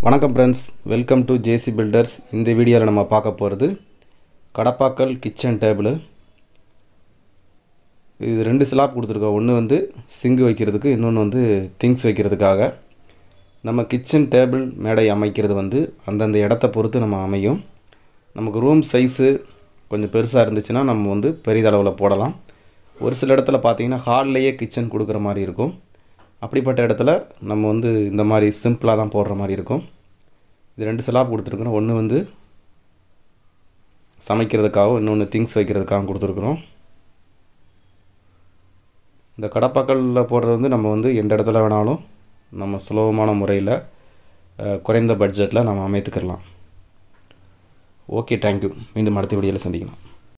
வணக்கம் friends welcome to JC builders இந்த வீடியோவில் நம்ம பார்க்க போகிறது கடப்பாக்கல் கிச்சன் டேபிள் இது ரெண்டு ஸ்லாப் கொடுத்துருக்கோம் ஒன்று வந்து சிங்கு வைக்கிறதுக்கு இன்னொன்று வந்து திங்ஸ் வைக்கிறதுக்காக நம்ம கிச்சன் டேபிள் மேடை அமைக்கிறது வந்து அந்தந்த இடத்த பொறுத்து நம்ம அமையும் நமக்கு ரூம் சைஸு கொஞ்சம் பெருசாக இருந்துச்சுன்னா நம்ம வந்து பெரிதளவில் போடலாம் ஒரு சில இடத்துல பார்த்தீங்கன்னா ஹால்லையே கிச்சன் கொடுக்குற மாதிரி இருக்கும் அப்படிப்பட்ட இடத்துல நம்ம வந்து இந்த மாதிரி சிம்பிளாக தான் போடுற மாதிரி இருக்கும் இது ரெண்டு ஸ்லாப் கொடுத்துருக்குறோம் ஒன்று வந்து சமைக்கிறதுக்காகவும் இன்னொன்று திங்ஸ் வைக்கிறதுக்காகவும் கொடுத்துருக்குறோம் இந்த கடப்பாக்கல்ல போடுறது வந்து நம்ம வந்து எந்த இடத்துல வேணாலும் நம்ம சுலபமான முறையில் அஹ், குறைந்த பட்ஜெட்டில் நம்ம அமைத்துக்கிடலாம் ஓகே தேங்க்யூ மீண்டும் அடுத்த வீடியோவில் சந்திக்கலாம்